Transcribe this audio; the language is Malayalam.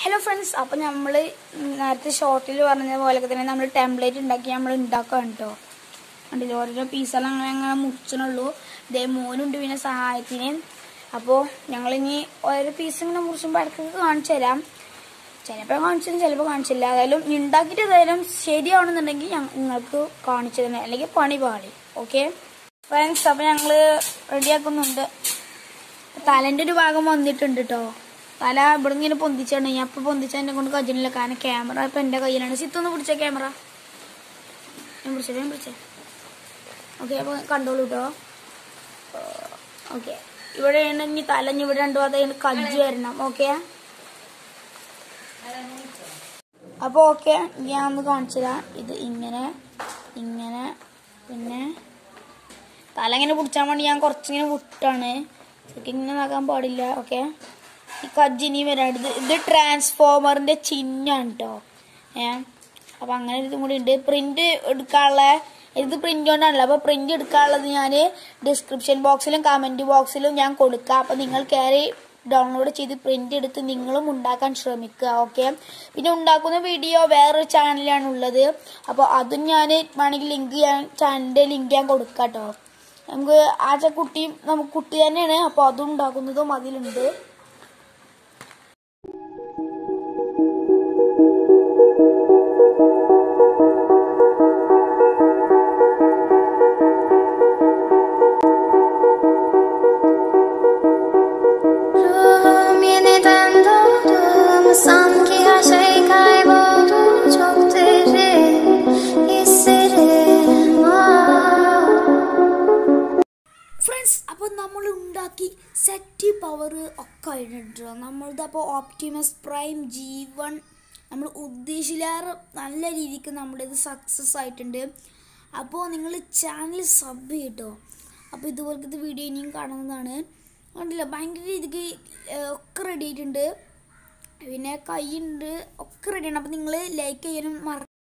ഹലോ ഫ്രണ്ട്സ് അപ്പോൾ നമ്മൾ നേരത്തെ ഷോർട്ടിൽ പറഞ്ഞ പോലെയൊക്കെ തന്നെ നമ്മൾ ടെംപ്ലേറ്റ് ഉണ്ടാക്കി നമ്മൾ ഉണ്ടാക്കുകയാണ് കേട്ടോ കണ്ടില്ലേ ഓരോരോ പീസെല്ലാം അങ്ങനെ അങ്ങനെ മുറിച്ചണുള്ളൂ ഇതേ മോനുണ്ട് പിന്നെ സഹായത്തിന് അപ്പോൾ ഞങ്ങളിനി ഓരോ പീസ് ഇങ്ങനെ മുറിച്ചുമ്പോൾ ഇടയ്ക്കൊക്കെ കാണിച്ചു തരാം ചിലപ്പോൾ കാണിച്ചു തരും ചിലപ്പോൾ കാണിച്ചില്ല ഏതായാലും ഉണ്ടാക്കിയിട്ട് ഏതായാലും ശരിയാവണമെന്നുണ്ടെങ്കിൽ ഞ- നിങ്ങൾക്ക് കാണിച്ചു തന്നെ അല്ലെങ്കിൽ പണി പാളി ഓക്കെ ഫ്രണ്ട്സ് അപ്പോൾ ഞങ്ങൾ റെഡിയാക്കുന്നുണ്ട് തലൻ്റെ ഒരു ഭാഗം വന്നിട്ടുണ്ട് കേട്ടോ തല ഇവിടെ ഇങ്ങനെ പൊന്തിച്ചാണ് ഞാൻ അപ്പോൾ പൊന്തിച്ചതിനെ കൊണ്ട് കജിനില്ല കാരണം ക്യാമറ ഇപ്പം എൻ്റെ കയ്യിലാണ് സിത്തൊന്ന് പിടിച്ച ക്യാമറ ഞാൻ പിടിച്ചേ ഞാൻ പിടിച്ചേ ഓക്കെ അപ്പോൾ കണ്ടോളൂ കേട്ടോ ഓക്കെ ഇവിടെയാണ് ഇനി തല ഇനി ഇവിടെ രണ്ടു ഭാഗത്ത് കജ്ജി വരണം ഓക്കെ അപ്പോൾ ഓക്കെ ഞാൻ ഒന്ന് കാണിച്ചു തരാം ഇത് ഇങ്ങനെ ഇങ്ങനെ പിന്നെ തല ഇങ്ങനെ പിടിച്ചാൻ വേണ്ടി ഞാൻ കുറച്ചിങ്ങനെ വിട്ടാണ് ശരിക്കും ഇങ്ങനെ ആക്കാൻ പാടില്ല ഓക്കെ ഈ കജ്ജിനി വരാണ് ഇത് ഇത് ട്രാൻസ്ഫോമറിന്റെ ചിഹ്നമാണ് കേട്ടോ ഏ അപ്പൊ അങ്ങനെ ഒരു ഇതും കൂടി ഉണ്ട് പ്രിന്റ് എടുക്കാനുള്ള ഇത് പ്രിന്റ് കൊണ്ടാണല്ലോ അപ്പൊ പ്രിന്റ് എടുക്കാനുള്ളത് ഞാൻ ഡിസ്ക്രിപ്ഷൻ ബോക്സിലും കമന്റ് ബോക്സിലും ഞാൻ കൊടുക്കാം അപ്പൊ നിങ്ങൾ കയറി ഡൗൺലോഡ് ചെയ്ത് പ്രിന്റ് എടുത്ത് നിങ്ങളും ഉണ്ടാക്കാൻ ശ്രമിക്കുക ഓക്കെ പിന്നെ ഉണ്ടാക്കുന്ന വീഡിയോ വേറൊരു ചാനലാണ് ഉള്ളത് അപ്പോൾ അതും ഞാൻ വേണമെങ്കിൽ ലിങ്ക് ഞാൻ ചാനലിന്റെ ലിങ്ക് ഞാൻ കൊടുക്കാം കേട്ടോ നമുക്ക് ആച്ച കുട്ടി നമുക്ക് കുട്ടി തന്നെയാണ് അപ്പോൾ അതും ഉണ്ടാക്കുന്നതും അതിലുണ്ട് rum yeniden doğdum Sanki her şey kayboldu Çok derin hislerim var friends അപ്പോൾ നമ്മൾ ഉണ്ടാക്കി സെറ്റ് പവർ ഒക്കെ ആയിട്ടുണ്ട് നമ്മളത് അപ്പോൾ ഓപ്റ്റിമസ് പ്രൈം ജി വൺ നമ്മൾ ഉദ്ദേശിച്ചിലേറെ നല്ല രീതിക്ക് നമ്മുടെ ഇത് സക്സസ് ആയിട്ടുണ്ട് അപ്പോൾ നിങ്ങൾ ചാനൽ സബ് ചെയ്യട്ടോ അപ്പോൾ ഇതുപോലത്തെ വീഡിയോ ഇനിയും കാണുന്നതാണ് കണ്ടില്ല ഭയങ്കര രീതിക്ക് ഏഹ്, ഒക്കെ റെഡി ആയിട്ടുണ്ട് പിന്നെ കൈയുണ്ട് ഒക്കെ റെഡിയാണ് അപ്പോൾ നിങ്ങൾ ലൈക്ക് ചെയ്യാനും മറ